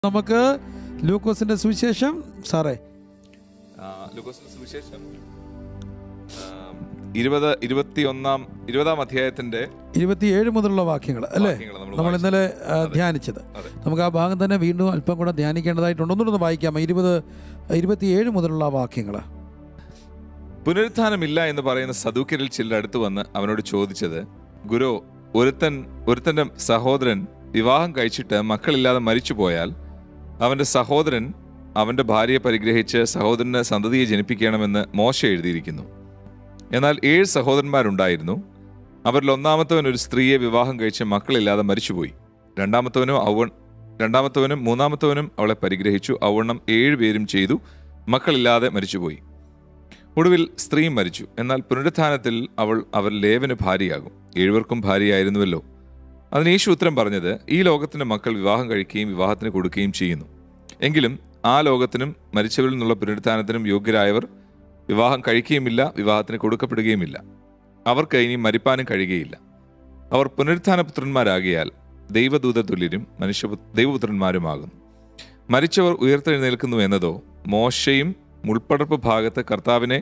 നമുക്ക് ലൂക്കോസിന്റെ സുവിശേഷം സാറേ ആ, ലൂക്കോസിന്റെ സുവിശേഷം ആ, ഇരുപത് ഇരുപത്തിയൊന്നാം ഇരുപതാം അധ്യായത്തിന്റെ ഇരുപത്തിയേഴ് മുതലുള്ള വാക്യങ്ങൾ അല്ലേ വാക്യങ്ങൾ നമ്മൾ നമ്മൾ വായിച്ചു. ഇന്നലെ ആ, അതെ. ധ്യാനിച്ചത് അതെ. നമുക്ക് ആ ഭാഗം തന്നെ വീണ്ടും അല്പം കൂടെ ധ്യാനിക്കേണ്ടതായിട്ടുണ്ട് ഒന്നുകൂടെ വായിക്കാം ഇരുപത് ഇരുപത്തിയേഴ് മുതലുള്ള വാക്യങ്ങൾ പുനരുത്ഥാനമില്ല എന്ന് പറയുന്ന സദൂക്യരിൽ ചിലർ അടുത്ത് വന്ന് അവനോട് ചോദിച്ചത് ഗുരു ഒരുത്തൻ ഒരുത്തന്റെ സഹോദരൻ വിവാഹം കഴിച്ചിട്ട് മക്കളില്ലാതെ മരിച്ചു പോയാൽ അവന്റെ സഹോദരൻ അവന്റെ ഭാര്യയെ പരിഗ്രഹിച്ച് സഹോദരന് സന്തതിയെ ജനിപ്പിക്കണമെന്ന് മോശ എഴുതിയിരിക്കുന്നു എന്നാൽ ഏഴ് സഹോദരന്മാരുണ്ടായിരുന്നു അവരിൽ ഒന്നാമത്തവൻ ഒരു സ്ത്രീയെ വിവാഹം കഴിച്ച് മക്കളില്ലാതെ മരിച്ചുപോയി രണ്ടാമത്തവനും അവൻ രണ്ടാമത്തവനും മൂന്നാമത്തവനും അവളെ പരിഗ്രഹിച്ചു അവണ്ണം ഏഴ് പേരും ചെയ്തു മക്കളില്ലാതെ മരിച്ചുപോയി ഒടുവിൽ സ്ത്രീയും മരിച്ചു എന്നാൽ പുനരുത്ഥാനത്തിൽ അവൾ അവർ ലേവന് ഭാര്യയാകും ഏഴുവർക്കും ഭാര്യയായിരുന്നുവല്ലോ അതിന് യേശു ഉത്തരം പറഞ്ഞത് ഈ ലോകത്തിന്റെ മക്കൾ വിവാഹം കഴിക്കുകയും വിവാഹത്തിന് കൊടുക്കുകയും ചെയ്യുന്നു എങ്കിലും ആ ലോകത്തിനും മരിച്ചവരിൽ നിന്നുള്ള പുനരുത്ഥാനത്തിനും യോഗ്യരായവർ വിവാഹം കഴിക്കുകയുമില്ല വിവാഹത്തിന് കൊടുക്കപ്പെടുകയുമില്ല അവർക്ക് ഇനി മരിപ്പാനും കഴിയുകയില്ല അവർ പുനരുത്ഥാന പുത്രന്മാരാകിയാൽ ദൈവദൂത തുല്യരും മനുഷ്യ ദൈവപുത്രന്മാരുമാകുന്നു മരിച്ചവർ ഉയർത്തെഴുന്നേൽക്കുന്നു എന്നതോ മോശയും മുൾപ്പടർപ്പ് ഭാഗത്ത് കർത്താവിനെ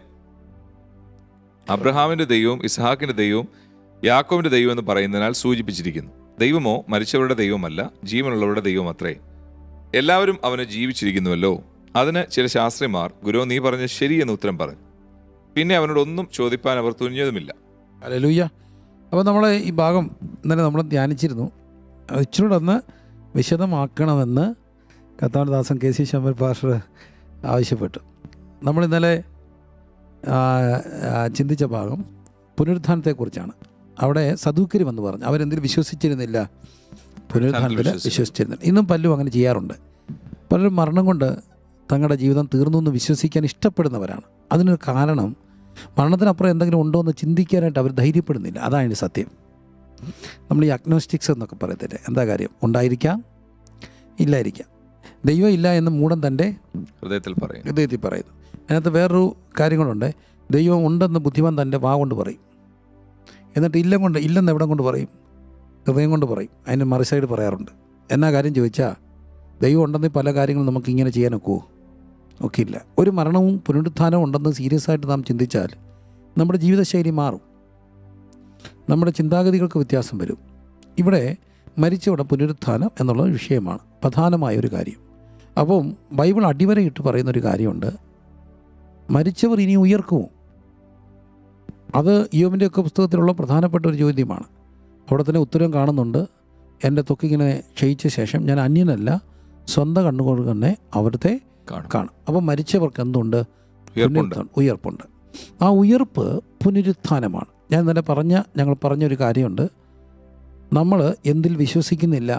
അബ്രഹാമിന്റെ ദൈവവും ഇസ്ഹാക്കിന്റെ ദൈവവും യാക്കോവിന്റെ ദൈവം എന്ന് പറയുന്നതിനാൽ സൂചിപ്പിച്ചിരിക്കുന്നു ദൈവമോ മരിച്ചവരുടെ ദൈവമല്ല ജീവനുള്ളവരുടെ ദൈവം അത്രേ എല്ലാവരും അവന് ജീവിച്ചിരിക്കുന്നുവല്ലോ അതിന് ചില ശാസ്ത്രിമാർ ഗുരു നീ പറഞ്ഞ ശരിയെന്ന് ഉത്തരം പറഞ്ഞു പിന്നെ അവനോട് ഒന്നും ചോദിപ്പാൻ അവർ തുനിഞ്ഞതുമില്ല അലലൂയ്യ അപ്പോൾ നമ്മൾ ഈ ഭാഗം ഇന്നലെ നമ്മൾ ധ്യാനിച്ചിരുന്നു അത് ഇച്ചിരൂടെ ഒന്ന് വിശദമാക്കണമെന്ന് കത്താനദാസൻ കെ സി ശമ്പർ പാഷർ ആവശ്യപ്പെട്ടു നമ്മൾ ഇന്നലെ ആ, ആ, ചിന്തിച്ച ഭാഗം പുനരുത്ഥാനത്തെക്കുറിച്ചാണ് അവിടെ സദൂക്കരി വന്ന് പറഞ്ഞു അവരെന്തിൽ വിശ്വസിച്ചിരുന്നില്ല പുനരുത്ഥാനത്തിൽ വിശ്വസിച്ചിരുന്നു. വിശ്വസിച്ചിരുന്നില്ല ഇന്നും പലരും അങ്ങനെ ചെയ്യാറുണ്ട് പലരും മരണം കൊണ്ട് തങ്ങളുടെ ജീവിതം തീർന്നു എന്ന് വിശ്വസിക്കാൻ ഇഷ്ടപ്പെടുന്നവരാണ് അതിനൊരു കാരണം മരണത്തിനപ്പുറം എന്തെങ്കിലും ഉണ്ടോ എന്ന് ചിന്തിക്കാനായിട്ട് അവർ ധൈര്യപ്പെടുന്നില്ല അതാണ് അതിൻ്റെ സത്യം നമ്മൾ ഈ അഗ്നോസ്റ്റിക്സ് എന്നൊക്കെ പറയത്തില്ലേ എന്താ കാര്യം ഉണ്ടായിരിക്കാം ഇല്ലായിരിക്കാം ദൈവം ഇല്ല എന്ന് മൂടൻ തൻ്റെ ഹൃദയത്തിൽ പറയും ഹൃദയത്തിൽ പറയുന്നു അതിനകത്ത് വേറൊരു കാര്യം കൊണ്ടുണ്ട് ദൈവം ഉണ്ടെന്ന് ബുദ്ധിമാൻ തൻ്റെ വാ കൊണ്ട് പറയും എന്നിട്ട് ഇല്ല കൊണ്ട് ഇല്ലെന്ന് എവിടെ കൊണ്ട് പറയും ഹൃദയം കൊണ്ട് പറയും അതിന് മറു സൈഡ് പറയാറുണ്ട് എന്നാ കാര്യം ചോദിച്ചാൽ ദൈവം ഉണ്ടെന്ന് പല കാര്യങ്ങളും നമുക്ക് ഇങ്ങനെ ചെയ്യാൻ ഒക്കുമോ ഒക്കെ ഇല്ല ഒരു മരണവും പുനരുത്ഥാനവും ഉണ്ടെന്ന് സീരിയസ് ആയിട്ട് നാം ചിന്തിച്ചാൽ നമ്മുടെ ജീവിതശൈലി മാറും നമ്മുടെ ചിന്താഗതികൾക്ക് വ്യത്യാസം വരും ഇവിടെ മരിച്ചവിടെ പുനരുത്ഥാനം എന്നുള്ള ഒരു വിഷയമാണ് പ്രധാനമായ ഒരു കാര്യം അപ്പം ബൈബിൾ അടിവരയിട്ട് പറയുന്നൊരു കാര്യമുണ്ട് മരിച്ചവർ ഇനി ഉയർക്കുമോ അത് യോമിൻ്റെ ഒക്കെ പുസ്തകത്തിലുള്ള പ്രധാനപ്പെട്ട ഒരു ചോദ്യമാണ് അവിടെ തന്നെ ഉത്തരം കാണുന്നുണ്ട് എൻ്റെ തൊക്കിങ്ങനെ ക്ഷയിച്ച ശേഷം ഞാൻ അന്യനല്ല സ്വന്തം കണ്ണുകൊണ്ട് തന്നെ അവിടുത്തെ കാണും കാണും അപ്പം മരിച്ചവർക്ക് എന്തുണ്ട് ഉയർപ്പുണ്ട് പുനരുത്ഥാനം, ഉയർപ്പുണ്ട് ആ ഉയർപ്പ് പുനരുത്ഥാനമാണ് ഞാൻ ഇന്നലെ പറഞ്ഞ ഞങ്ങൾ പറഞ്ഞൊരു കാര്യമുണ്ട് നമ്മൾ എന്തിൽ വിശ്വസിക്കുന്നില്ല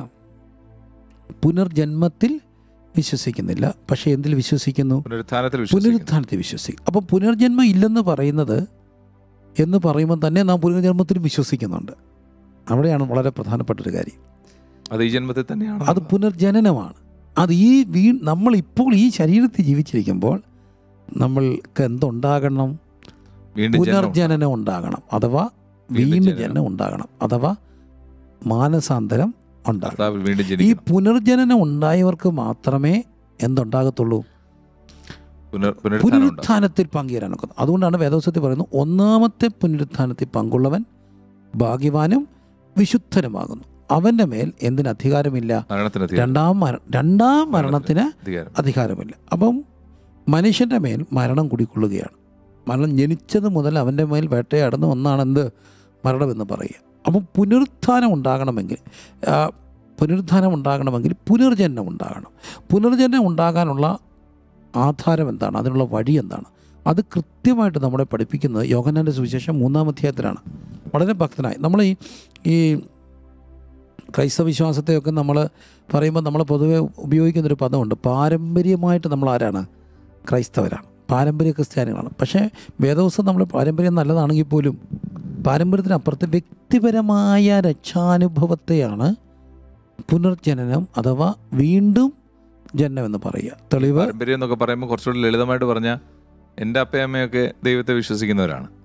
പുനർജന്മത്തിൽ വിശ്വസിക്കുന്നില്ല പക്ഷേ എന്തിൽ വിശ്വസിക്കുന്നു പുനരുത്ഥാനത്തിൽ വിശ്വസിക്കുന്നു പുനരുത്ഥാനത്തിൽ വിശ്വസിക്കും അപ്പം പുനർജന്മം ഇല്ലെന്ന് പറയുന്നത് എന്ന് പറയുമ്പോൾ തന്നെ നാം പുനർജന്മത്തിൽ വിശ്വസിക്കുന്നുണ്ട് അവിടെയാണ് വളരെ പ്രധാനപ്പെട്ട ഒരു കാര്യം അത് ഈ ജന്മത്തിൽ തന്നെയാണ് അത് പുനർജനനമാണ് അത് ഈ വീ നമ്മൾ ഇപ്പോൾ ഈ ശരീരത്തിൽ ജീവിച്ചിരിക്കുമ്പോൾ നമ്മൾക്ക് എന്തുണ്ടാകണം വീണ്ടും ജന്മം പുനർജനനം ഉണ്ടാകണം അഥവാ വീണ്ടും വീണ്ടും ജനനം. ജനനം ഉണ്ടാകണം അഥവാ മാനസാന്തരം ഉണ്ടാകണം കർത്താവിൽ വീണ്ടും ഈ ജനിക്കണം പുനർജനനം ഉണ്ടായവർക്ക് മാത്രമേ എന്തുണ്ടാകത്തുള്ളൂ പുനർ പുനരുത്ഥാനം ഉണ്ടാകും പുനരുത്ഥാനത്തിൽ പങ്കുചേരാനൊക്കെ അതുകൊണ്ടാണ് വേദോസത്തിൽ പറയുന്നത് ഒന്നാമത്തെ പുനരുത്ഥാനത്തിൽ പങ്കുള്ളവൻ ഭാഗ്യവാനും വിശുദ്ധനുമാകുന്നു അവൻ്റെ മേൽ എന്തിന് അധികാരമില്ല മരണത്തിന് അധികാരം. രണ്ടാം മര രണ്ടാം മരണത്തിന് അധികാരം അധികാരമില്ല അപ്പം മനുഷ്യൻ്റെ മേൽ മരണം കുടിക്കൊള്ളുകയാണ് മരണം ജനിച്ചത് മുതൽ അവൻ്റെ മേൽ വേട്ടയാടുന്ന ഒന്നാണ് എന്ത് മരണമെന്ന് പറയുക അപ്പം പുനരുത്ഥാനം ഉണ്ടാകണമെങ്കിൽ ആ, പുനരുത്ഥാനം ഉണ്ടാകണമെങ്കിൽ പുനർജന്മം ഉണ്ടാകണം പുനർജന്മം ഉണ്ടാകാനുള്ള ആധാരം എന്താണ് അതിനുള്ള വഴി എന്താണ് അത് കൃത്യമായിട്ട് നമ്മളെ പഠിപ്പിക്കുന്നത് യോഗനാൻ്റെ സുവിശേഷം മൂന്നാം അധ്യായത്തിലാണ് വളരെ ഭക്തനായി നമ്മൾ ഈ ഈ ക്രൈസ്തവ വിശ്വാസത്തെയൊക്കെ നമ്മൾ പറയുമ്പോൾ നമ്മൾ പൊതുവെ ഉപയോഗിക്കുന്നൊരു പദമുണ്ട് പാരമ്പര്യമായിട്ട് നമ്മൾ ആരാണ് ക്രൈസ്തവരാണ് പാരമ്പര്യ ക്രിസ്ത്യാനികളാണ് പക്ഷേ വേദവസം നമ്മൾ പാരമ്പര്യം നല്ലതാണെങ്കിൽ പോലും പാരമ്പര്യത്തിനപ്പുറത്ത് വ്യക്തിപരമായ രക്ഷാനുഭവത്തെയാണ് പുനർജനനം അഥവാ വീണ്ടും ജനനം എന്ന് പറയുക തെളിവ് പാരമ്പര്യം എന്നൊക്കെ പറയുമ്പോൾ കുറച്ചുകൂടി ലളിതമായിട്ട് പറഞ്ഞാൽ എൻ്റെ അപ്പയമ്മയൊക്കെ ദൈവത്തെ വിശ്വസിക്കുന്നവരാണ്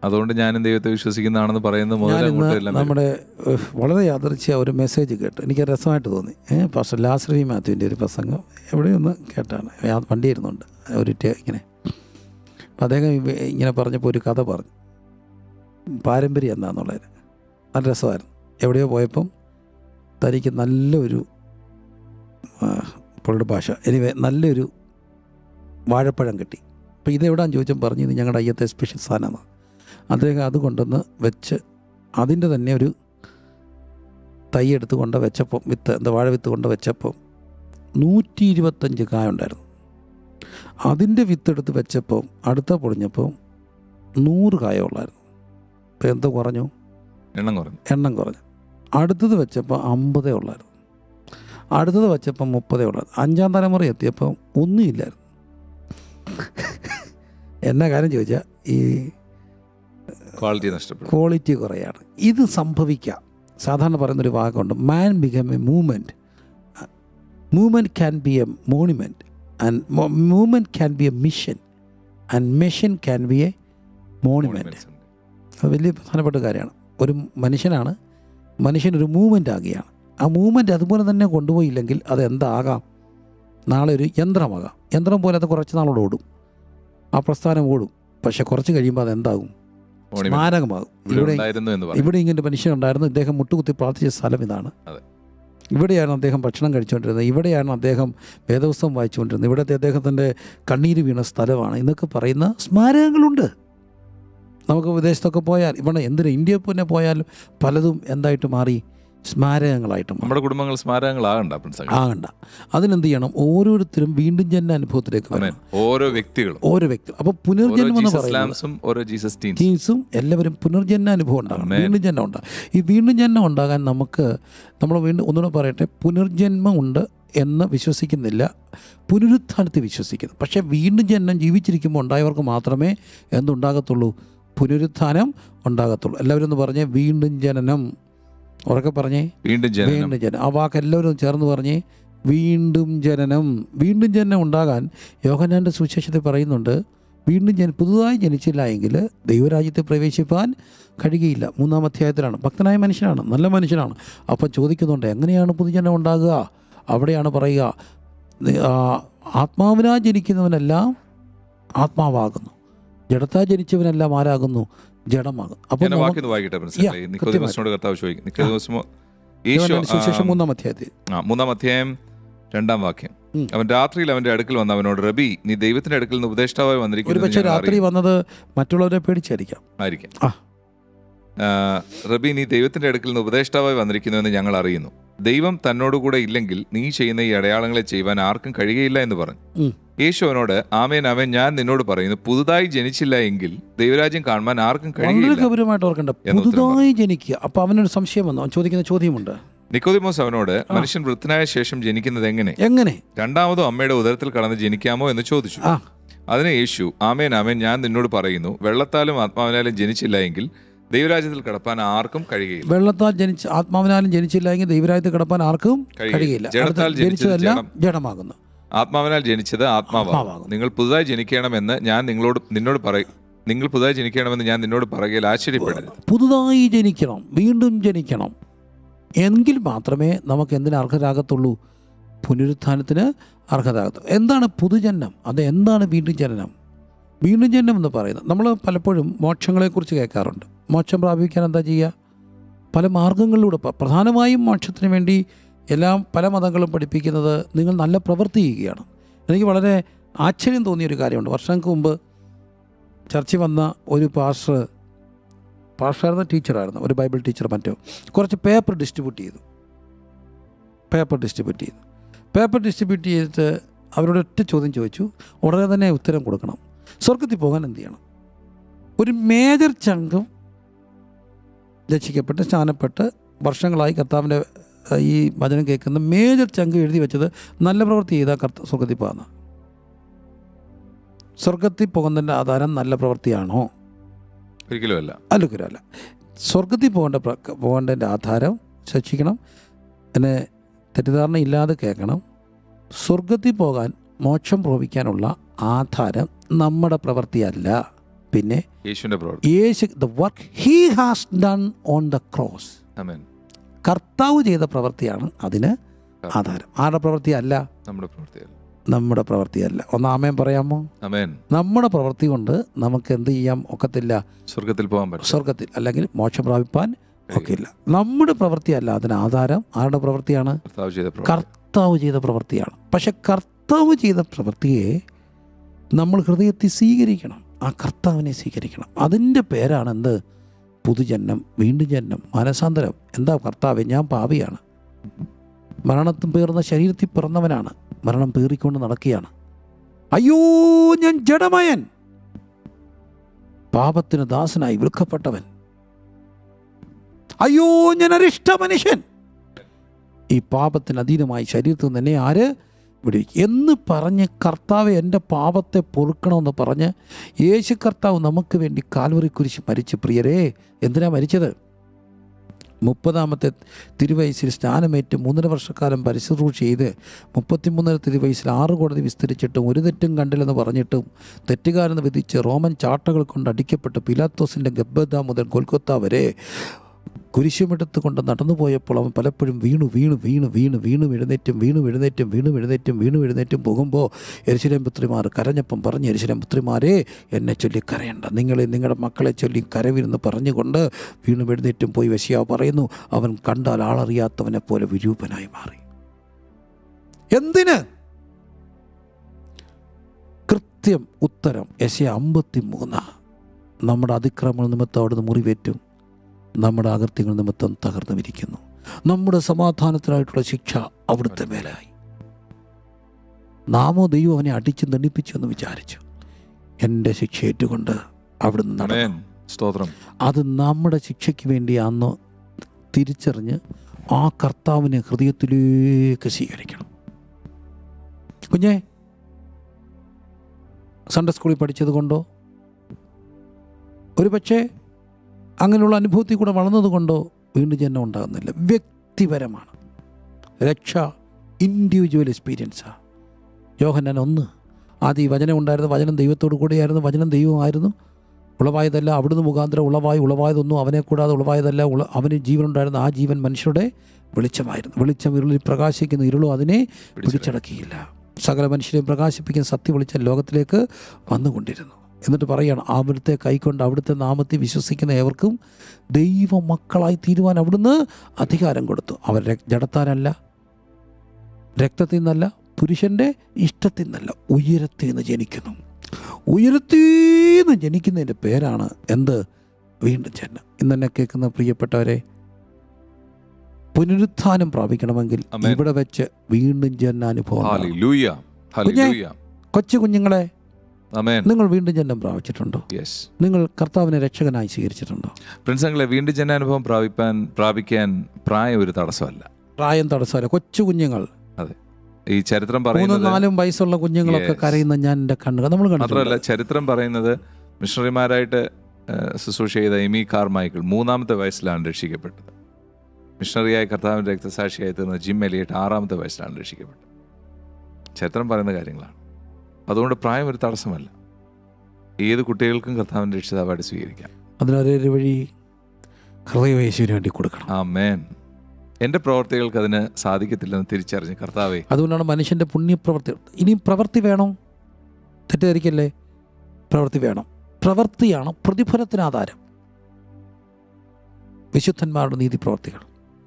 അതുകൊണ്ട് ഞാനും ദൈവത്തെ വിശ്വസിക്കുന്നതാണെന്ന് പറയുന്നത് മുതൽ ഞാനിന്ന് അങ്ങോട്ട് എല്ലാം വരും. നമ്മുടെ ഏഹ്, വളരെ യാദർച്ഛ ഒരു മെസ്സേജ് കേട്ടു എനിക്ക് രസമായിട്ട് തോന്നി ഏഹ് പാസ്റ്റർ ലാസ്രവി മാത്യുവിൻ്റെ ഒരു പ്രസംഗം എവിടെയൊന്ന് കേട്ടാണ് ഞാൻ വണ്ടി ഇരുന്നുണ്ട് ഒരു ടേ- ഇങ്ങനെ അപ്പം അദ്ദേഹം ഇവ- ഇങ്ങനെ പറഞ്ഞപ്പോൾ ഒരു കഥ പറഞ്ഞു പാരമ്പര്യം എന്താണെന്നുള്ളത് നല്ല രസമായിരുന്നു എവിടെയോ പോയപ്പം തനിക്ക് നല്ലൊരു ആ, പുള്ളിയുടെ ഭാഷ എനിവേ നല്ലൊരു വാഴപ്പഴം കിട്ടി അപ്പോൾ ഇതെവിടാന്ന് ചോദിച്ചാൽ പറഞ്ഞു ഇത് ഞങ്ങളുടെ അയ്യത്തെ സ്പെഷ്യൽ സാധനമാണ് അദ്ദേഹം അത് കൊണ്ടുവന്ന് വെച്ച് അതിൻ്റെ തന്നെ ഒരു തൈ എടുത്ത് കൊണ്ട് വെച്ചപ്പം വിത്ത് എന്താ വാഴ വിത്ത് കൊണ്ട് വെച്ചപ്പം നൂറ്റി ഇരുപത്തഞ്ച് കായ ഉണ്ടായിരുന്നു അതിൻ്റെ വിത്തെടുത്ത് വെച്ചപ്പോൾ അടുത്ത പൊളിഞ്ഞപ്പോൾ നൂറ് കായ ഉള്ളായിരുന്നു ഇപ്പം എന്ത് കുറഞ്ഞു എണ്ണം കുറഞ്ഞു എണ്ണം കുറഞ്ഞു അടുത്തത് വെച്ചപ്പോൾ അമ്പതേ ഉള്ളായിരുന്നു അടുത്തത് വെച്ചപ്പോൾ മുപ്പതേ ഉള്ളായിരുന്നു അഞ്ചാം തലമുറ എത്തിയപ്പോൾ ഒന്നുമില്ലായിരുന്നു എന്നാ കാര്യം ചോദിച്ചാൽ ഈ ക്വാളിറ്റി നഷ്ടപ്പെടും ക്വാളിറ്റി കുറയാണ് ഇത് സംഭവിക്കാം സാധാരണ പറയുന്നൊരു വാക്കുണ്ട് man become a movement movement can be a monument and movement can be a mission and mission can be a monument Monuments ഉണ്ട്. അത് വലിയ പ്രധാനപ്പെട്ട കാര്യമാണ് ഒരു മനുഷ്യനാണ് മനുഷ്യനൊരു മൂവ്മെൻ്റ് ആകുകയാണ് ആ മൂവ്മെൻ്റ് അതുപോലെ തന്നെ കൊണ്ടുപോയില്ലെങ്കിൽ അത് എന്താകാം നാളെ ഒരു യന്ത്രമാകാം യന്ത്രം പോലെ അത് കുറച്ച് നാളോട് ഓടും ആ പ്രസ്ഥാനം ഓടും പക്ഷെ കുറച്ച് കഴിയുമ്പോൾ അത് എന്താകും Monument. സ്മാരകമാകും ഇവിടെ ഇവിടെ ഉണ്ടായിരുന്നു എന്ന് പറഞ്ഞു ഇവിടെ ഇങ്ങനെ ഒരു മനുഷ്യനുണ്ടായിരുന്നു ഇദ്ദേഹം മുട്ടുകുത്തി പ്രാർത്ഥിച്ച സ്ഥലം ഇതാണ് അതെ. ഇവിടെയാണ് അദ്ദേഹം ഭക്ഷണം കഴിച്ചുകൊണ്ടിരുന്നത് ഇവിടെയാണ് അദ്ദേഹം വേദവസ്തം വായിച്ചുകൊണ്ടിരുന്നത് ഇവിടുത്തെ അദ്ദേഹത്തിൻ്റെ കണ്ണീര് വീണ സ്ഥലമാണ് എന്നൊക്കെ പറയുന്ന സ്മാരകങ്ങളുണ്ട് നമുക്ക് വിദേശത്തൊക്കെ പോയാൽ ഇവിടെ എന്തിനു ഇന്ത്യയിൽ തന്നെ പോയാലും പലതും എന്തായിട്ട് മാറി സ്മാരകങ്ങളായിട്ട് മാറി നമ്മുടെ കുടുംബങ്ങൾ സ്മാരകങ്ങളാകണ്ട പ്രിൻസ് ആകണ്ട അതിനെന്ത് ചെയ്യണം ഓരോരുത്തരും വീണ്ടും ജന്മ അനുഭവത്തിലേക്ക് ആമേൻ. വരണം ഓരോ വ്യക്തികളും ഓരോ വ്യക്തി അപ്പോൾ ഓരോ പുനർജന്മം എന്ന് ജീസസ് പറയുന്നത് ലാംസും ഓരോ ജീസസ് ടീംസ് ടീംസും എല്ലാവരും പുനർജന്മ അനുഭവം ഉണ്ടാകണം Amen. വീണ്ടും ജന്മം ഉണ്ടാകും ഈ വീണ്ടും ജന്മം ഉണ്ടാകാൻ നമുക്ക് നമ്മൾ വീണ്ടും ഒന്നുകൂടെ പറയട്ടെ പുനർജന്മം ഉണ്ട് എന്ന് വിശ്വസിക്കുന്നില്ല പുനരുത്ഥാനത്തിൽ വിശ്വസിക്കുന്നു പക്ഷേ വീണ്ടും ജന്മം ജീവിച്ചിരിക്കുമ്പോൾ ഉണ്ടായവർക്ക് മാത്രമേ എന്തുണ്ടാകത്തുള്ളൂ പുനരുത്ഥാനം ഉണ്ടാകത്തുള്ളൂ എല്ലാവരും ഒന്ന് പറഞ്ഞേ വീണ്ടും ജനനം ഉറക്കെ പറഞ്ഞേ വീണ്ടും ജനനം വീണ്ടും ജനനം ആ വാക്ക് എല്ലാവരും ചേർന്ന് പറഞ്ഞേ വീണ്ടും ജനനം വീണ്ടും ജനനം ഉണ്ടാകാൻ യോഹനാൻ്റെ സുവിശേഷത്തിൽ പറയുന്നുണ്ട് വീണ്ടും ജന പുതുതായി ജനിച്ചില്ല എങ്കിൽ ദൈവരാജ്യത്തിൽ പ്രവേശിപ്പാൻ കഴിയുകയില്ല മൂന്നാം അധ്യായത്തിലാണ് ഭക്തനായ മനുഷ്യനാണ് നല്ല മനുഷ്യനാണ് അപ്പം ചോദിക്കുന്നുണ്ട് എങ്ങനെയാണ് പുതുജനം ഉണ്ടാകുക അവിടെയാണ് പറയുക നി- ആ, ആത്മാവിനാൽ ജനിക്കുന്നവനെല്ലാം ആത്മാവാകുന്നു ജഡത്താൽ ജനിച്ചവനെല്ലാം ആരാകുന്നു ജഡമാകും അപ്പം ഞാൻ വാക്യം ഒന്ന് വായിക്കട്ടെ Yeah, മനസ്സിലായി നിക്കോദിമോസിനോട് കർത്താവ് ചോദിക്കും നിക്കോദിമോസ് യേശു യോഹന്നാന്റെ സുവിശേഷം ആ, മൂന്നാം അധ്യായത്തിൽ ആ, മൂന്നാം അധ്യായം രണ്ടാം വാക്യം ഉം. അവൻ രാത്രിയിൽ അവന്റെ അടുക്കൽ വന്ന് അവനോട് റബി നീ ദൈവത്തിന്റെ അടുക്കൽ നിന്ന് ഉപദേഷ്ടാവായി ഒരു വന്നിരിക്കുന്നു പക്ഷേ രാത്രി വന്നത് മറ്റുള്ളവരെ പേടിച്ചായിരിക്കാം ആയിരിക്കാം ആ. ആ, റബി നീ ദൈവത്തിന്റെ അടുക്കൽ നിന്ന് ഉപദേഷ്ടാവായി വന്നിരിക്കുന്നുവെന്ന് ഞങ്ങൾ അറിയുന്നു ദൈവം തന്നോടുകൂടെ ഇല്ലെങ്കിൽ നീ ചെയ്യുന്ന ഈ അടയാളങ്ങളെ ചെയ്യുവാൻ ആർക്കും കഴിയുകയില്ല എന്ന് പറഞ്ഞു ഉം. യേശു അവനോട് ആമേൻ അവൻ ഞാൻ നിന്നോട് പറയുന്നു പുതുതായി ജനിച്ചില്ല എങ്കിൽ ദൈവരാജ്യം കാണുവാൻ ആർക്കും വളരെ കഴിയില്ല ഗൗരവമായിട്ട് ഓർക്കണ്ട എന്ന് ഉത്തരം പുതുതായി ജനിക്കുക അപ്പൊ അവനൊരു സംശയം വന്നു അവൻ ചോദിക്കുന്ന ചോദ്യമുണ്ട് നിക്കോദിമോസ് അവനോട് മനുഷ്യൻ വൃത്തനായ ശേഷം ജനിക്കുന്നത് എങ്ങനെ എങ്ങനെ രണ്ടാമതും അമ്മയുടെ ഉദരത്തിൽ കടന്ന് ജനിക്കാമോ എന്ന് ചോദിച്ചു ആ അതിന് യേശു ആമേൻ ആമേൻ ഞാൻ നിന്നോട് പറയുന്നു വെള്ളത്താലും ആത്മാവിനാലും ജനിച്ചില്ല എങ്കിൽ ദൈവരാജ്യത്തിൽ കടപ്പാൻ ആർക്കും കഴിയുകയില്ല വെള്ളത്താൽ ജനിച്ച് ആത്മാവിനാലും ജനിച്ചില്ല എങ്കിൽ ദൈവരായത്തിൽ കിടപ്പാൻ ആർക്കും കഴിയില്ല. കഴിയില്ല ജഡത്താൽ അടുത്ത ജനിച്ചത് ജനിച്ചതെല്ലാം ജഡം. ജഡമാകുന്നു ആത്മാവിനാൽ ജനിച്ചത് ആത്മാവാകും ആത്മാവാകും. നിങ്ങൾ പുതുതായി ജനിക്കണമെന്ന് ഞാൻ നിങ്ങളോട് നിന്നോട് പറയും നിങ്ങൾ പുതുതായി ജനിക്കണമെന്ന് ഞാൻ നിന്നോട് പറയുകയിൽ ആശ്ചര്യപ്പെടരുത് പുതുതായി ജനിക്കണം വീണ്ടും ജനിക്കണം എങ്കിൽ മാത്രമേ നമുക്ക് എന്തിന് അർഹരാകത്തുള്ളൂ പുനരുത്ഥാനത്തിന് അർഹരാകത്തുള്ളൂ എന്താണ് പുതുജന്മം അത് എന്താണ് വീണ്ടും ജനനം വീണ്ടും ജനനം എന്ന് പറയുന്നത് നമ്മൾ പലപ്പോഴും മോക്ഷങ്ങളെക്കുറിച്ച് കേൾക്കാറുണ്ട് മോക്ഷം പ്രാപിക്കാൻ എന്താ ചെയ്യുക പല മാർഗങ്ങളിലൂടെ പ- പ്രധാനമായും മോക്ഷത്തിന് വേണ്ടി എല്ലാം പല മതങ്ങളും പഠിപ്പിക്കുന്നത് നിങ്ങൾ നല്ല പ്രവൃത്തി ചെയ്യുകയാണ് എനിക്ക് വളരെ ആശ്ചര്യം തോന്നിയൊരു കാര്യമുണ്ട് വർഷങ്ങൾക്ക് മുമ്പ് ചർച്ചിൽ വന്ന ഒരു പാസ്റ്റർ പാസ്റ്ററായിരുന്ന ടീച്ചറായിരുന്നു ഒരു ബൈബിൾ ടീച്ചർ മറ്റോ കുറച്ച് പേപ്പർ ഡിസ്ട്രിബ്യൂട്ട് ചെയ്തു പേപ്പർ ഡിസ്ട്രിബ്യൂട്ട് ചെയ്തു പേപ്പർ ഡിസ്ട്രിബ്യൂട്ട് ചെയ്തിട്ട് അവരോട് ഒറ്റ ചോദ്യം ചോദിച്ചു ഉടനെ തന്നെ ഉത്തരം കൊടുക്കണം സ്വർഗത്തിൽ പോകാൻ എന്ത് ചെയ്യണം ഒരു മേജർ ചങ്കം രക്ഷിക്കപ്പെട്ട് സ്നാനപ്പെട്ട് വർഷങ്ങളായി കർത്താവിൻ്റെ ഏഹ്, ഈ വചനം കേൾക്കുന്ന മേജർ ചങ്ക് എഴുതി വെച്ചത് നല്ല പ്രവൃത്തി ചെയ്താൽ കർത്ത സ്വർഗത്തിൽ പോകുന്ന സ്വർഗത്തിൽ പോകുന്നതിൻ്റെ ആധാരം നല്ല പ്രവൃത്തിയാണോ ഒരിക്കലും അല്ല അല്ല സ്വർഗത്തിൽ പോകേണ്ട പ്ര- പോകേണ്ടതിൻ്റെ ആധാരം ശിക്ഷിക്കണം എന്നെ തെറ്റിദ്ധാരണ ഇല്ലാതെ കേൾക്കണം സ്വർഗത്തിൽ പോകാൻ മോക്ഷം പ്രാപിക്കാനുള്ള ആധാരം നമ്മുടെ പ്രവൃത്തിയല്ല പിന്നെ പിന്നെ യേശുവിന്റെ പ്രവൃത്തി യേശു the work he has done on the cross amen കർത്താവ് ചെയ്ത പ്രവൃത്തിയാണ് അതിന് ആധാരം ആരുടെ പ്രവൃത്തിയല്ല നമ്മുടെ പ്രവൃത്തികൾ നമ്മുടെ പ്രവൃത്തിയല്ല ഒന്ന് ആമേൻ പറയാമോ അമേൻ നമ്മുടെ പ്രവൃത്തി കൊണ്ട് നമുക്ക് എന്ത് ചെയ്യാൻ ഒക്കത്തില്ല സ്വർഗത്തിൽ പോകാൻ പറ്റും സ്വർഗത്തിൽ അല്ലെങ്കിൽ മോക്ഷം പ്രാപിപ്പാൻ ഒക്കെയില്ല നമ്മുടെ പ്രവൃത്തിയല്ല അതിന് ആധാരം ആരുടെ പ്രവൃത്തിയാണ് കർത്താവ് ചെയ്ത പ്രവൃത്തി കർത്താവ് ചെയ്ത പ്രവൃത്തിയാണ് പക്ഷെ കർത്താവ് ചെയ്ത പ്രവൃത്തിയെ നമ്മൾ ഹൃദയത്തിൽ സ്വീകരിക്കണം ആ കർത്താവിനെ സ്വീകരിക്കണം അതിൻ്റെ പേരാണ് എന്ത് പുതുജന്മം വീണ്ടും ജന്മം മാനസാന്തരം എന്താ കർത്താവ് ഞാൻ പാപിയാണ് മരണത്തും പേർന്ന ശരീരത്തിൽ പിറന്നവനാണ് മരണം പേറിക്കൊണ്ട് നടക്കുകയാണ് അയ്യോ ഞാൻ ജഡമയൻ പാപത്തിന് ദാസനായി വിൽക്കപ്പെട്ടവൻ അയ്യോ ഞാൻ അരിഷ്ട മനുഷ്യൻ ഈ പാപത്തിന് അധീനമായി ശരീരത്തിൽ നിന്ന് എന്നെ ആര് വിടുവിക്കും എന്ന് പറഞ്ഞ് കർത്താവ് എൻ്റെ പാപത്തെ പൊറുക്കണമെന്ന് പറഞ്ഞ് യേശു കർത്താവ് നമുക്ക് വേണ്ടി കാൽവറി കുരിശ് മരിച്ച് പ്രിയരേ എന്തിനാ മരിച്ചത് മുപ്പതാമത്തെ തിരുവയസ്സിൽ സ്നാനമേറ്റ് മൂന്നര വർഷക്കാലം പരിശുശ്രൂഷ ചെയ്ത് മുപ്പത്തിമൂന്നര തിരുവയസ്സിൽ ആറ് കോടതി വിസ്തരിച്ചിട്ടും ഒരു തെറ്റും കണ്ടില്ലെന്ന് പറഞ്ഞിട്ടും തെറ്റുകാരെന്ന് വിധിച്ച് റോമൻ ചാട്ടകൾ കൊണ്ട് അടിക്കപ്പെട്ട് പിലാത്തോസിൻ്റെ ഗബ്ബദ മുതൽ കൊൽക്കത്ത വരെ കുരിശുമെടുത്ത് കൊണ്ട് നടന്നു പോയപ്പോൾ അവൻ പലപ്പോഴും വീണു വീണു വീണു വീണു വീണു എഴുന്നേറ്റും വീണു എഴുന്നേറ്റും വീണു എഴുന്നേറ്റും വീണു എഴുന്നേറ്റും പോകുമ്പോൾ എരിശിലേം പുത്രിമാർ കരഞ്ഞപ്പം പറഞ്ഞ് എരിശിലേം പുത്രിമാരെ എന്നെ ചൊല്ലി കരയണ്ട നിങ്ങളെ നിങ്ങളുടെ മക്കളെ ചൊല്ലി കരവിരുന്ന് പറഞ്ഞുകൊണ്ട് വീണു എഴുന്നേറ്റും പോയി വശിയാവ് പറയുന്നു അവൻ കണ്ടാൽ ആളറിയാത്തവനെ പോലെ വിരൂപനായി മാറി എന്തിന് കൃത്യം ഉത്തരം യശ അമ്പത്തി മൂന്ന് നമ്മുടെ അതിക്രമങ്ങൾ നിമിത്തം അവിടുന്ന് മുറിവേറ്റും നമ്മുടെ അകൃത്യങ്ങൾ നിമിത്തം തകർന്നു വിരിക്കുന്നു നമ്മുടെ സമാധാനത്തിനായിട്ടുള്ള ശിക്ഷ അവിടുത്തെ മേലായി നാമോ ദൈവം അവനെ അടിച്ചു ദണ്ഡിപ്പിച്ചു എന്ന് വിചാരിച്ചു എൻ്റെ ശിക്ഷ ഏറ്റുകൊണ്ട് അവിടുന്ന് നടന്നു അമേൻ സ്തോത്രം അത് നമ്മുടെ ശിക്ഷയ്ക്ക് വേണ്ടിയാണെന്ന് തിരിച്ചറിഞ്ഞ് ആ കർത്താവിനെ ഹൃദയത്തിലേക്ക് സ്വീകരിക്കണം കുഞ്ഞേ സൺഡേ സ്കൂളിൽ പഠിച്ചത് കൊണ്ടോ ഒരു പക്ഷേ അങ്ങനെയുള്ള അനുഭവത്തിൽ കൂടെ വളർന്നതുകൊണ്ടോ വീണ്ടും ജന്മം ഉണ്ടാകുന്നില്ല വ്യക്തിപരമാണ് രക്ഷ ഇൻഡിവിജ്വൽ എക്സ്പീരിയൻസാണ് യോഹന്നാൻ ഒന്ന് ആദ്യം ഈ വചനം ഉണ്ടായിരുന്നു വചനം ദൈവത്തോടു കൂടിയായിരുന്നു വചനം ദൈവമായിരുന്നു ഉളവായതല്ല അവിടുന്ന് മുഖാന്തരം ഉളവായി ഉളവായതൊന്നും അവനെ കൂടാതെ ഉളവായതല്ല ഉള അവന് ജീവനുണ്ടായിരുന്ന ആ ജീവൻ മനുഷ്യരുടെ വെളിച്ചമായിരുന്നു വെളിച്ചം ഇരുളിൽ പ്രകാശിക്കുന്ന ഇരുളും അതിനെ പിടിച്ചടക്കിയില്ല സകല മനുഷ്യരെയും പ്രകാശിപ്പിക്കുന്ന സത്യ വെളിച്ചം ലോകത്തിലേക്ക് വന്നുകൊണ്ടിരുന്നു എന്നിട്ട് പറയുകയാണ് അവിടുത്തെ കൈക്കൊണ്ട് അവിടുത്തെ നാമത്തിൽ വിശ്വസിക്കുന്ന ഏവർക്കും ദൈവ മക്കളായി തീരുവാൻ അവിടുന്ന് അധികാരം കൊടുത്തു അവർ രക്- ജഡത്താലല്ല രക്തത്തിൽ നിന്നല്ല പുരുഷൻ്റെ ഇഷ്ടത്തിൽ നിന്നല്ല ഉയരത്തിൽ നിന്ന് ജനിക്കുന്നു ഉയരത്തിൽ നിന്ന് ജനിക്കുന്നതിൻ്റെ പേരാണ് എന്ത് വീണ്ടും ജന്മം ഇന്നെന്നെ കേൾക്കുന്ന പ്രിയപ്പെട്ടവരെ പുനരുത്ഥാനം പ്രാപിക്കണമെങ്കിൽ ആമേൻ. ഇവിടെ വെച്ച് വീണ്ടും ജന്മ അനുഭവം ഉണ്ടാകും. ഹല്ലേലൂയ ഹല്ലേലൂയ കൊച്ചു കുഞ്ഞുങ്ങളെ അമേൻ നിങ്ങൾ വീണ്ടും ജന്മം പ്രാപിച്ചിട്ടുണ്ടോ യെസ് നിങ്ങൾ കർത്താവിനെ രക്ഷകനായി സ്വീകരിച്ചിട്ടുണ്ടോ ഫ്രണ്ട്സങ്ങളെ വീണ്ടും ജനാനുഭവം പ്രാപിപ്പാൻ പ്രാപിക്കാൻ പ്രായം ഒരു തടസ്സമല്ല പ്രായം തടസ്സമല്ല കൊച്ചു കുഞ്ഞുങ്ങൾ ഈ ചരിത്രം മൂന്നും പറയുന്നത് നാലും വയസ്സുള്ള കുഞ്ഞുങ്ങളൊക്കെ Yes. കരയുന്ന ഞാൻ എൻ്റെ കണ്ണുകൾ നമ്മൾ മാത്രമല്ല കണ്ടിട്ടുണ്ട് ചരിത്രം പറയുന്നത് മിഷണറിമാരായിട്ട് ആ, ശുശ്രൂഷ ചെയ്ത എമി കാർമൈക്കിൾ മൂന്നാമത്തെ വയസ്സിലാണ് രക്ഷിക്കപ്പെട്ടത് മിഷണറിയായ കർത്താവിൻ്റെ രക്തസാക്ഷിയായി തീർന്ന ജിം എലിയട്ട് ആറാമത്തെ വയസ്സിലാണ് രക്ഷിക്കപ്പെട്ടത് ചരിത്രം പറയുന്ന കാര്യങ്ങളാണ് അതുകൊണ്ട് പ്രായം ഒരു തടസ്സമല്ല ഏത് കുട്ടികൾക്കും കർത്താവിൻ്റെ രക്ഷിതാവായിട്ട് സ്വീകരിക്കാം അതിനൊരു വഴി ഹൃദയവേശുവിന് വേണ്ടി കൊടുക്കണം ആ മേൻ എൻ്റെ പ്രവർത്തികൾക്ക് അതിന് സാധിക്കത്തില്ലെന്ന് തിരിച്ചറിഞ്ഞ് കർത്താവെ അതുകൊണ്ടാണ് മനുഷ്യൻ്റെ പുണ്യപ്രവൃത്തി ഇനി പ്രവൃത്തി വേണോ തെറ്റിദ്ധരിക്കല്ലേ പ്രവൃത്തി വേണം പ്രവൃത്തിയാണ് പ്രതിഫലത്തിന് ആധാരം വിശുദ്ധന്മാരുടെ നീതി പ്രവർത്തികൾ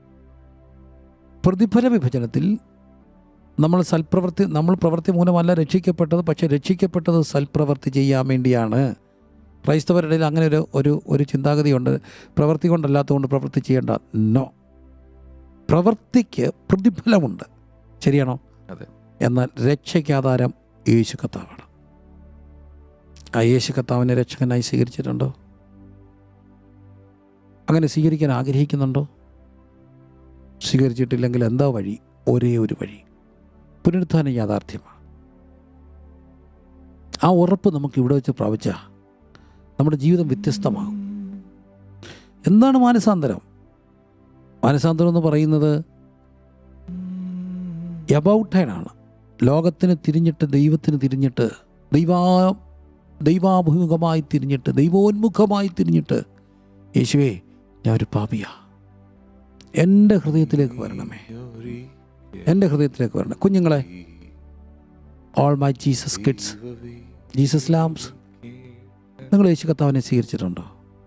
പ്രതിഫല വിഭജനത്തിൽ നമ്മൾ സൽപ്രവൃത്തി നമ്മൾ പ്രവൃത്തി മൂലമല്ല രക്ഷിക്കപ്പെട്ടത് പക്ഷേ രക്ഷിക്കപ്പെട്ടത് സൽപ്രവൃത്തി ചെയ്യാൻ വേണ്ടിയാണ് ക്രൈസ്തവരുടെ ഇടയിൽ അങ്ങനെ ഒരു ഒരു ഒരു ചിന്താഗതിയുണ്ട് പ്രവൃത്തി കൊണ്ടല്ലാത്തതുകൊണ്ട് പ്രവൃത്തി ചെയ്യേണ്ട നോ പ്രവൃത്തിക്ക് പ്രതിഫലമുണ്ട് ശരിയാണോ അതെ. എന്നാൽ രക്ഷയ്ക്ക് ആധാരം യേശു കർത്താവാണ് ആ യേശു കർത്താവിനെ രക്ഷകനായി സ്വീകരിച്ചിട്ടുണ്ടോ അങ്ങനെ സ്വീകരിക്കാൻ ആഗ്രഹിക്കുന്നുണ്ടോ സ്വീകരിച്ചിട്ടില്ലെങ്കിൽ എന്താ വഴി ഒരേ ഒരു വഴി പുനരുത്ഥാനം യാഥാർത്ഥ്യമാണ് ആ ഉറപ്പ് നമുക്ക് ഇവിടെ വെച്ച് പ്രാപിച്ച നമ്മുടെ ജീവിതം വ്യത്യസ്തമാകും എന്താണ് മാനസാന്തരം മാനസാന്തരം എന്ന് പറയുന്നത് എബൌട്ട് ആണ് ലോകത്തിന് തിരിഞ്ഞിട്ട് ദൈവത്തിന് തിരിഞ്ഞിട്ട് ദൈവ ദൈവാഭിമുഖമായി തിരിഞ്ഞിട്ട് ദൈവോന്മുഖമായി തിരിഞ്ഞിട്ട് യേശുവേ ഞാൻ ഒരു പാപിയാ എൻ്റെ ഹൃദയത്തിലേക്ക് വരണമേ എൻ്റെ ഹൃദയത്തിലേക്ക് വരണം കുഞ്ഞുങ്ങളെ all my Jesus kids Jesus lambs നിങ്ങൾ യേശു കർത്താവിനെ സ്വീകരിച്ചിട്ടുണ്ടോ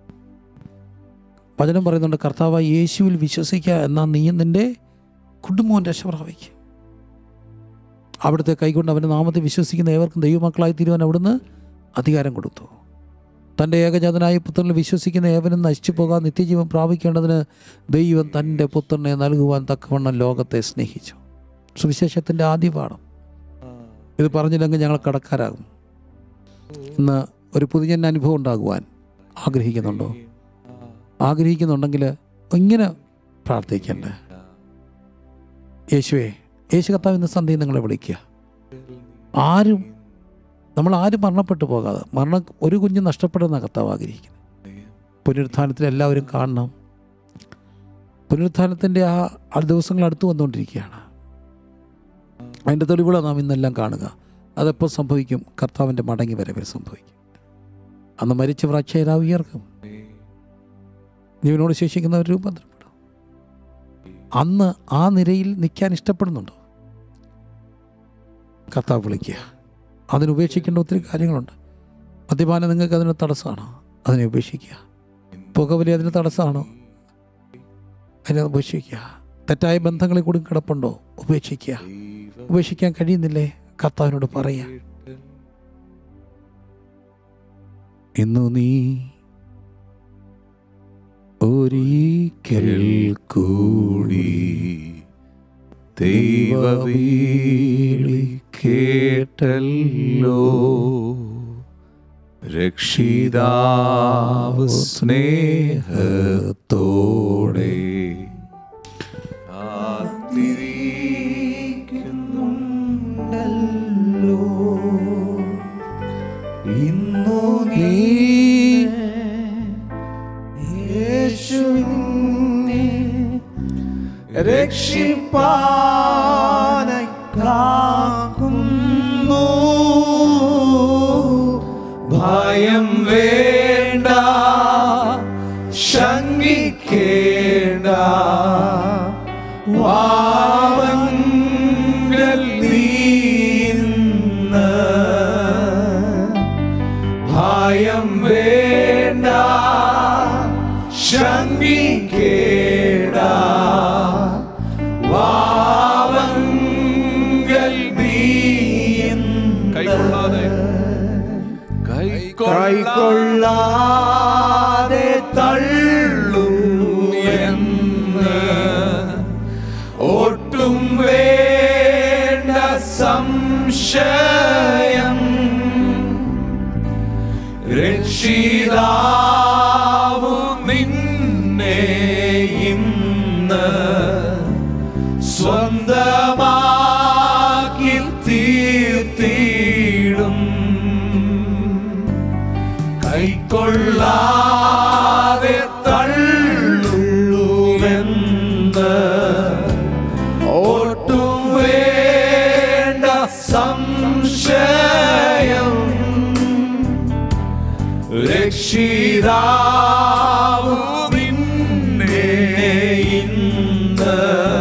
വചനം പറയുന്നുണ്ട് കർത്താവായി യേശുവിൽ വിശ്വസിക്കുക എന്നാൽ നീയും നിൻ്റെ കുടുംബവും രക്ഷ പ്രാപിക്കും അവിടുത്തെ കൈകൊണ്ട് അവൻ്റെ നാമത്തെ വിശ്വസിക്കുന്ന ഏവർക്കും ദൈവമക്കളായി തീരുവാൻ അവിടുന്ന് അധികാരം കൊടുത്തു തൻ്റെ ഏകജാതനായ പുത്രനിൽ വിശ്വസിക്കുന്ന ഏവനും നശിച്ചു പോകാൻ നിത്യജീവൻ പ്രാപിക്കേണ്ടതിന് ദൈവം തൻ്റെ പുത്രനെ നൽകുവാൻ തക്കവണ്ണം ലോകത്തെ സ്നേഹിച്ചു സുവിശേഷത്തിൻ്റെ ആദ്യ പാഠം ഇത് പറഞ്ഞില്ലെങ്കിൽ ഞങ്ങൾ കടക്കാരാകും ഇന്ന് ഒരു പുതിയ അനുഭവം ഉണ്ടാകുവാൻ ആഗ്രഹിക്കുന്നുണ്ടോ ആഗ്രഹിക്കുന്നുണ്ടെങ്കിൽ ഇങ്ങനെ പ്രാർത്ഥിക്കണ്ടേ യേശുവേ യേശു കർത്താവ് ഇന്ന് സന്ധ്യയിൽ നിങ്ങളെ വിളിക്കുക ആരും നമ്മൾ ആരും മരണപ്പെട്ടു പോകാതെ മരണം ഒരു കുഞ്ഞ് നഷ്ടപ്പെടുന്ന കർത്താവ് ആഗ്രഹിക്കുന്നത് പുനരുത്ഥാനത്തിൽ എല്ലാവരും കാണണം പുനരുത്ഥാനത്തിൻ്റെ ആ ആ ദിവസങ്ങൾ അടുത്ത് വന്നുകൊണ്ടിരിക്കുകയാണ് അതിൻ്റെ തെളിവുകളാണ് നാം ഇന്നെല്ലാം കാണുക അതെപ്പോൾ സംഭവിക്കും കർത്താവിൻ്റെ മടങ്ങി വരവിൽ സംഭവിക്കും അന്ന് മരിച്ചവർ അക്ഷയരാവ് ഉയർക്കും ജീവനോട് ശേഷിക്കുന്നവർ രൂപാന്തരപ്പെടും അന്ന് ആ നിരയിൽ നിൽക്കാൻ ഇഷ്ടപ്പെടുന്നുണ്ടോ കർത്താവ് വിളിക്കുക അതിന് ഉപേക്ഷിക്കേണ്ട ഒത്തിരി കാര്യങ്ങളുണ്ട് മദ്യപാനം നിങ്ങൾക്ക് അതിന് തടസ്സമാണോ അതിനെ ഉപേക്ഷിക്കുക പുകവലി അതിന് തടസ്സമാണോ അതിനെ ഉപേക്ഷിക്കുക തെറ്റായ ബന്ധങ്ങളിൽ കൂടി കിടപ്പുണ്ടോ ഉപേക്ഷിക്കുക ഉപേക്ഷിക്കാൻ കഴിയുന്നില്ലേ കർത്താവിനോട് പറയുക ഇന്നു നീ ഒരിക്കൽ കൂടി ദൈവവീളി കേട്ടല്ലോ രക്ഷിതാവ് സ്നേഹത്തോടെ കാത്തിരിക്കുന്നുണ്ടല്ലോ ഇന്നു നീ യേശുവിനെ രക്ഷിപ്പാനായി കാക്കുന്നു ഭയം വേണ്ട ശങ്കിക്കേണ്ട വാവങ്കൽ നീന്ന് ഭയം വേണ്ട ശങ്കിക്കേണ്ട വാവങ്കൽ നീന്ന് കൈക്കൊള്ളാതെ കൈക്കൊള്ളാതെ തള്ളും എന്ന് ഒട്ടും വേണ്ട സംശയം രക്ഷിതാവു നിന്നെ ഇന്ന് സ്വന്തമാക്കി തീർത്തിടും കൈക്കൊള്ളാതെ തള്ളുവെന്ന് ഒട്ടും വേണ്ട സംശയം രക്ഷിതാവു നിന്നെ ഇന്ന്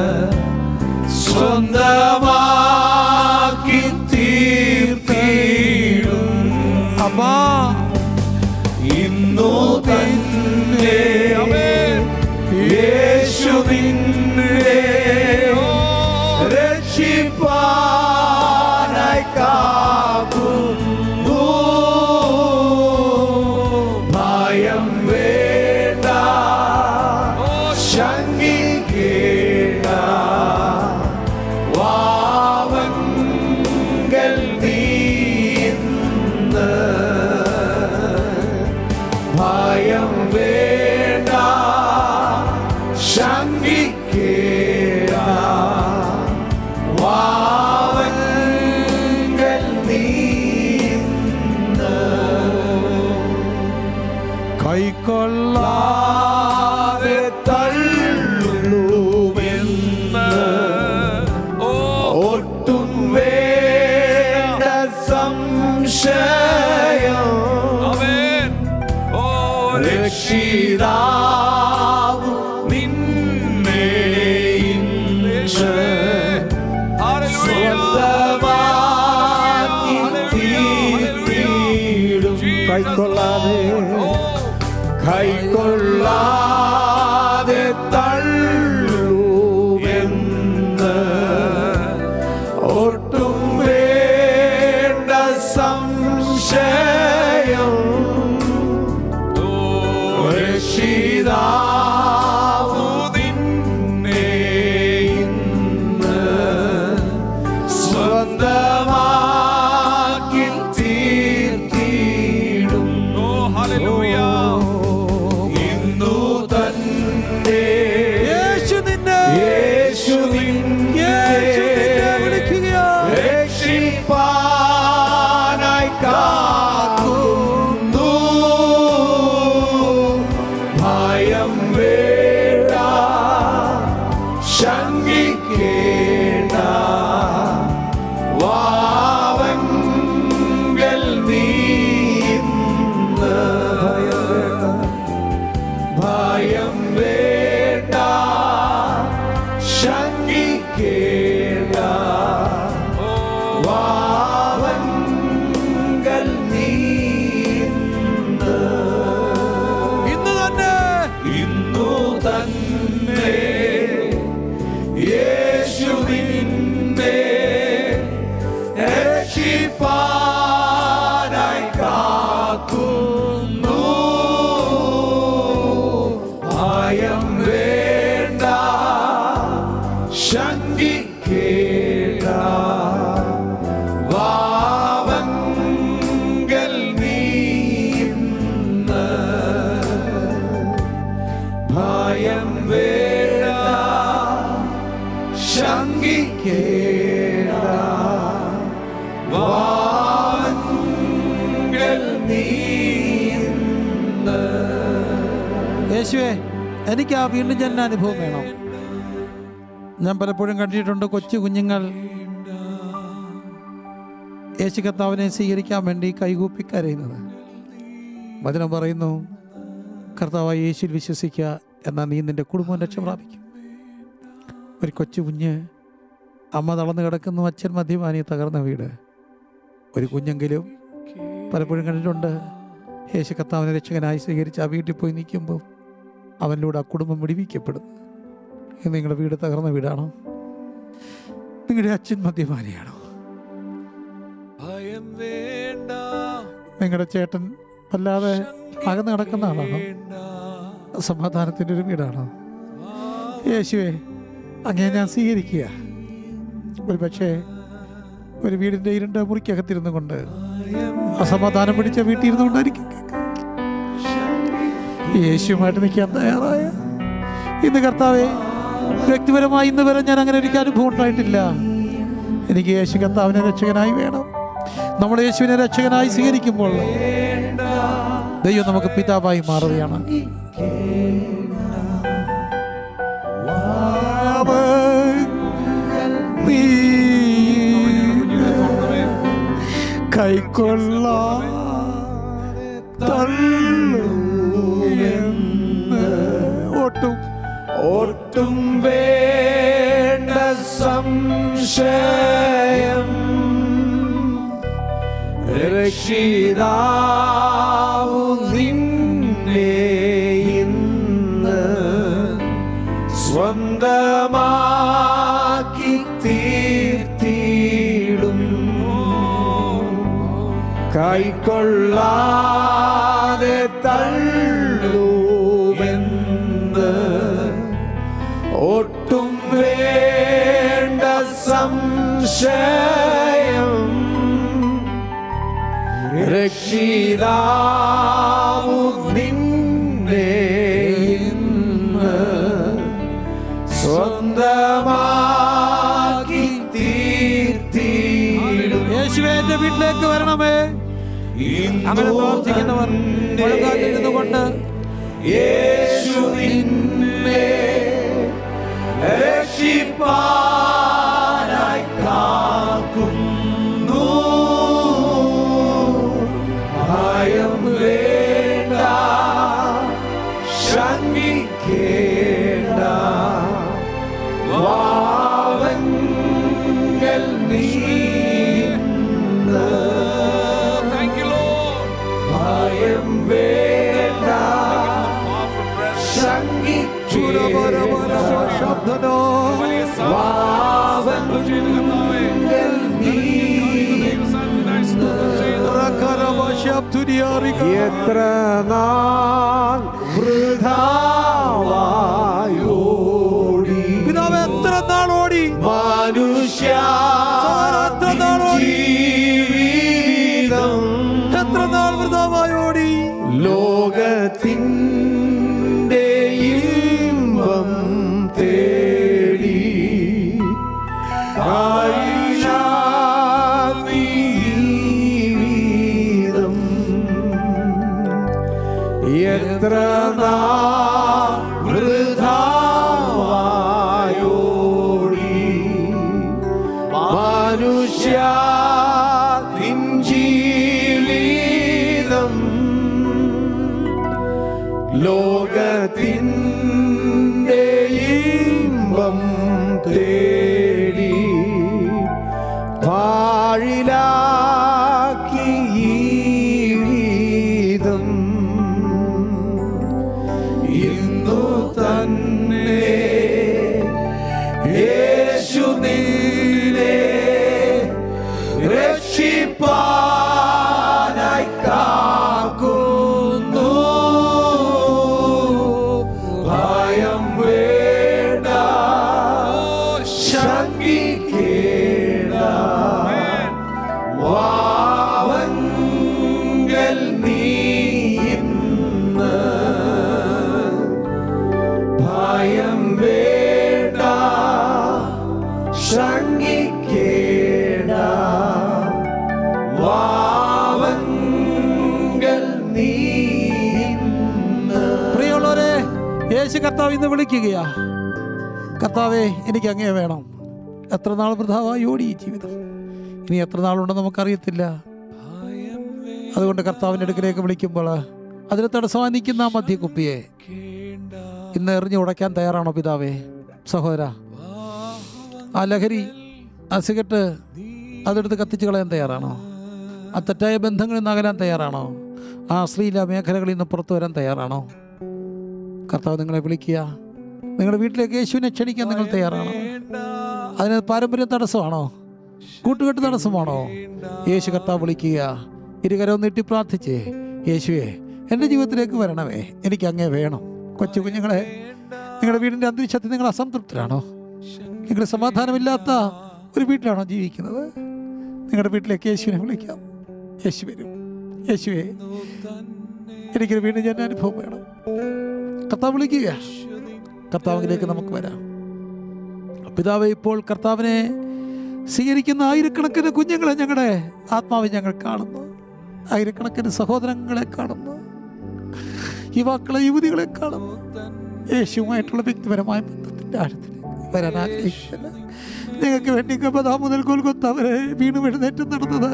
സ്വന്തമാക്കി തീർത്തിടും അപ്പാ ഇന്നു തന്നെ യേശു നിന്നെ രക്ഷിപ്പാനായി കാക്കുന്നു ഭയം വേണ്ട ശങ്കിക്കേണ്ട വാവങ്കൽ നീന്ന് ഭയം വേണ്ട ശങ്കിക്കേണ്ട വാവങ്കൽ നീന്ന് കൈക്കൊള്ളാതെ തള്ളുമെന്ന് ഒട്ടും വേണ്ട സംശയം കൈക്കൊള്ളാതെ കൈക്കൊള്ളാതെ തള്ളുമെന്ന് ഒട്ടും വേണ്ട സംശയം രക്ഷിതാവു നിന്നെ ഇന്ന് സ്വന്തമാക്കി തീർത്തിടും ഇന്നു തന്നെ യേശു നിന്നെ യേശു യേശു നിന്നെ വിളിക്കുകയാണ് രക്ഷിപ്പാനായി കാക്കുന്നു ഭയം വേണ്ട ശങ്കിക്കേണ്ട വാവങ്കൽ നീ ഇന്ന് ഭയം വേണ്ട ശങ്കിക്കേണ്ട വാവങ്കൽ നീ ഇന്ന് ഇന്ന് തന്നെ ഇന്നു തന്നെ യേശു നിന്നെ രക്ഷിപ്പാനായി കാക്കുന്നു ഭയം വേണ്ട ശങ്കിക്കേണ്ട വാവങ്കൽ നീ ഇന്ന് ഭയം വേണ്ട ശങ്കിക്കേണ്ട വാവങ്കൽ നീ ഇന്ന് യേശുവേ എനിക്ക് ആ വീണ്ടും ജനന അനുഭവം വേണം ഞാൻ പലപ്പോഴും കണ്ടിട്ടുണ്ട് കൊച്ചു കുഞ്ഞുങ്ങൾ യേശു കർത്താവിനെ സ്വീകരിക്കാൻ വേണ്ടി കൈകൂപ്പി കരയുന്നത് വചനം പറയുന്നു കർത്താവായ യേശുവിൽ വിശ്വസിക്കുക എന്നാൽ നീ നിന്റെ കുടുംബം രക്ഷ പ്രാപിക്കും ഒരു കൊച്ചു കുഞ്ഞ് അമ്മ തളർന്നു കിടക്കുന്നു അച്ഛൻ മദ്യപാനി തകർന്ന വീട് ഒരു കുഞ്ഞെങ്കിലും പലപ്പോഴും കണ്ടിട്ടുണ്ട് യേശു കർത്താവിനെ രക്ഷകനായി സ്വീകരിച്ച് ആ വീട്ടിൽ പോയി നിൽക്കുമ്പോൾ അവനിലൂടെ ആ കുടുംബം വിടിവിക്കപ്പെടുന്നു ഇത് നിങ്ങളുടെ വീട് തകർന്ന വീടാണോ നിങ്ങളുടെ അച്ഛൻ മദ്യപാനിയാണോ ഭയം വേണ്ട നിങ്ങളുടെ ചേട്ടൻ വല്ലാതെ അകന്ന് കിടക്കുന്ന ആളാണോ സമാധാനത്തിൻ്റെ ഒരു വീടാണോ യേശുവേ അങ്ങേ ഞാൻ സ്വീകരിക്കുക ഒരു പക്ഷേ ഒരു വീടിൻ്റെ ഇരുണ്ട മുറിക്കകത്തിരുന്നു കൊണ്ട് അസമാധാനം പിടിച്ച വീട്ടിൽ ഇരുന്നുകൊണ്ടായിരിക്കും യേശുവുമായിട്ട് നിൽക്കാൻ തയ്യാറായ ഇന്ന് കർത്താവെ വ്യക്തിപരമായി ഇന്ന് വരെ ഞാൻ അങ്ങനെ എനിക്ക് അനുഭവം ഉണ്ടായിട്ടില്ല എനിക്ക് യേശു കർത്താവിനെ രക്ഷകനായി വേണം നമ്മൾ യേശുവിനെ രക്ഷകനായി സ്വീകരിക്കുമ്പോൾ ദൈവം നമുക്ക് പിതാവായി മാറുകയാണ് കൈക്കൊള്ള ഒട്ടും ഒട്ടും വേണ്ട സംശയം രക്ഷിതാവു നിന്നെ ഇന്ന് സ്വന്തമാക്കി തീർത്തിടും കൈക്കൊള്ളാതെ തള്ളുമെന്ന് ഒട്ടും വേണ്ട സംശയം രക്ഷിതാവു നിന്നെ ഇന്ന് സ്വന്തമാക്കി തീർത്തിടും യേശുവേ എന്റെ വീട്ടിലേക്ക് വരണമേ അങ്ങനെ പ്രാർത്ഥിക്കുന്നവർ മുഴങ്ങാതിരുന്നു കൊണ്ട് യേശു നിന്നെ രക്ഷിപ്പാനായി കാക്കുന്നു ഭയം വേണ്ട ശങ്കിക്കേണ്ട വാവങ്ങൾ നീ ഭയം എത്ര നാൾ വൃഥാവായോടി പിതാവ് എത്ര നാൾ ഓടി മനുഷ്യ എത്ര നാൾ ഓടി ജീവിതം എത്ര നാൾ വൃതാവായി ഓടി ലോകത്തിൻ്റെ ഇമ്പം തേടി ആയിഷാമി ജീവിതം എത്ര നാൾ വൃഥാവായോടി മനുഷ്യ നിൻ ജീവിതം ലോകത്തിൻ്റെ ഇമ്പം തേടി പാഴിലാക്കി ജീവിതം ഇന്നു തന്നെ യേശു നിന്നെ രക്ഷിപ്പാനായി കാക്കുന്നു ഭയം വേണ്ട ശങ്കിക്കേണ്ട വാവങ്കൽ നീ ഇന്ന് ഭയം വേണ്ട ശങ്കിക്കേണ്ട വാവങ്കൽ നീ ഇന്ന് പ്രിയമുള്ളവരെ യേശു കർത്താവ് ഇന്ന് വിളിക്കുകയാ കർത്താവേ എനിക്ക് അങ്ങേ വേണം എത്ര നാൾ വൃഥാവായി ഓടി ഈ ജീവിതം ഇനി എത്ര നാളുണ്ടെന്ന് നമുക്കറിയത്തില്ല അതുകൊണ്ട് കർത്താവിൻ്റെ അടുക്കിലേക്ക് വിളിക്കുമ്പോൾ അതിന് തടസ്സമായി നിൽക്കുന്ന ആ മദ്യക്കുപ്പിയെ ഇന്ന് എറിഞ്ഞു ഉടയ്ക്കാൻ തയ്യാറാണോ പിതാവേ സഹോദര ആ ലഹരി ആ സിഗരറ്റ് അതെടുത്ത് കത്തിച്ച് കളയാൻ തയ്യാറാണോ ആ തെറ്റായ ബന്ധങ്ങളിൽ നിന്ന് അകലാൻ തയ്യാറാണോ ആ അശ്ലീല മേഖലകളിൽ നിന്ന് പുറത്തു വരാൻ തയ്യാറാണോ കർത്താവ് നിങ്ങളെ വിളിക്കുക നിങ്ങളുടെ വീട്ടിലേക്ക് യേശുവിനെ ക്ഷണിക്കാൻ നിങ്ങൾ തയ്യാറാണോ അതിന് പാരമ്പര്യം തടസ്സമാണോ കൂട്ടുകെട്ട് തടസ്സമാണോ യേശു കർത്താവ് വിളിക്കുക ഇരുകരവും നീട്ടി പ്രാർത്ഥിച്ചേ യേശുവേ എൻ്റെ ജീവിതത്തിലേക്ക് വരണമേ എനിക്ക് അങ്ങേ വേണം കൊച്ചു കുഞ്ഞുങ്ങളെ നിങ്ങളുടെ വീടിൻ്റെ അന്തരീക്ഷത്തിൽ നിങ്ങൾ അസംതൃപ്തരാണോ നിങ്ങൾ സമാധാനമില്ലാത്ത ഒരു വീട്ടിലാണോ ജീവിക്കുന്നത് നിങ്ങളുടെ വീട്ടിലേക്ക് യേശുവിനെ വിളിക്കാം യേശു വരും യേശുവേ എനിക്കൊരു വീണ്ടും ഞാൻ അനുഭവം വേണം കർത്താവ് വിളിക്കുക കർത്താവിലേക്ക് നമുക്ക് വരാം പിതാവ് ഇപ്പോൾ കർത്താവിനെ സ്വീകരിക്കുന്ന ആയിരക്കണക്കിന് കുഞ്ഞുങ്ങളെ ഞങ്ങളുടെ ആത്മാവ് ഞങ്ങൾ കാണുന്നു ആയിരക്കണക്കിന് സഹോദരങ്ങളെ കാണുന്നു യുവാക്കളെ യുവതികളെ കാണുന്നു യേശുവുമായിട്ടുള്ള വ്യക്തിപരമായ ബന്ധത്തിൻ്റെ ആഴത്തിലേക്ക് വരാൻ ആഗ്രഹിക്കില്ല നിങ്ങൾക്ക് വേണ്ടി ഗബദാ മുതൽ കൊൽക്കൊത്ത വരെ വീണ് എഴുന്നേറ്റ് നടന്നത്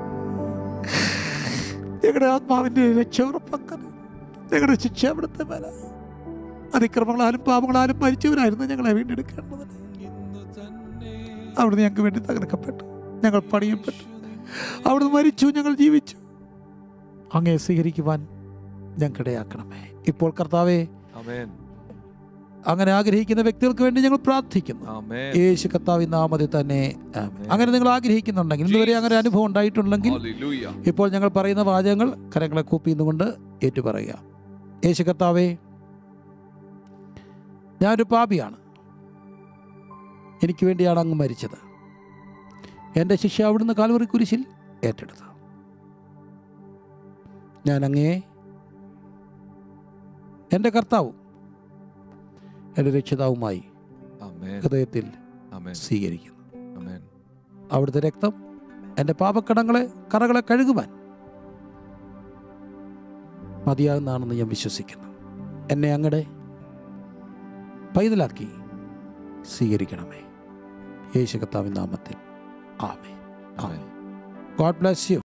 ഞങ്ങളുടെ ആത്മാവിൻ്റെ രക്ഷ ഉറപ്പാക്കാൻ ഞങ്ങളുടെ ശിക്ഷ അവിടുത്തെ മേല അതിക്രമങ്ങളാലും പാപങ്ങളാലും മരിച്ചവരായിരുന്നു ഞങ്ങളെ വീണ്ടെടുക്കേണ്ടത് അവിടുന്ന് ഞങ്ങൾക്ക് വേണ്ടി തകർക്കപ്പെട്ടു ഞങ്ങൾ പണിയപ്പെട്ടു അവിടുന്ന് മരിച്ചു ഞങ്ങൾ ജീവിച്ചു അങ്ങേ സ്വീകരിക്കുവാൻ ഞങ്ങൾക്കിടയാക്കണമേ ഇപ്പോൾ കർത്താവെ ആമേൻ അങ്ങനെ ആഗ്രഹിക്കുന്ന വ്യക്തികൾക്ക് വേണ്ടി ഞങ്ങൾ പ്രാർത്ഥിക്കുന്നു ആമേൻ യേശു കർത്താവ് നാമത്തിൽ തന്നെ ആമേൻ. അങ്ങനെ നിങ്ങൾ ആഗ്രഹിക്കുന്നുണ്ടെങ്കിൽ ഇന്നുവരെ അങ്ങനെ ഒരു അനുഭവം ഉണ്ടായിട്ടുണ്ടെങ്കിൽ ഹല്ലേലൂയ ഇപ്പോൾ ഞങ്ങൾ പറയുന്ന വാചകങ്ങൾ കരങ്ങളെ കൂപ്പിന്നുകൊണ്ട് ഏറ്റുപറയുക യേശു കർത്താവേ ഞാനൊരു പാപിയാണ് എനിക്ക് വേണ്ടിയാണ് അങ്ങ് മരിച്ചത് എൻ്റെ ശിക്ഷ അവിടുന്ന് കാൽവറി കുരിശിൽ ഏറ്റെടുത്തു ഞാൻ അങ്ങേ എൻ്റെ കർത്താവും എൻ്റെ രക്ഷിതാവുമായി ആമേൻ ഹൃദയത്തിൽ ആമേൻ സ്വീകരിക്കുന്നു ആമേൻ അവിടുത്തെ രക്തം എൻ്റെ പാപക്കടങ്ങളെ കറകളെ കഴുകുവാൻ മതിയാകുന്നതാണെന്ന് ഞാൻ വിശ്വസിക്കുന്നു എന്നെ അങ്ങടെ പൈതലാക്കി സ്വീകരിക്കണമേ യേശു കർത്താവിൻ നാമത്തിൽ ആമേ ആമേൻ ഗോഡ് ബ്ലെസ് യു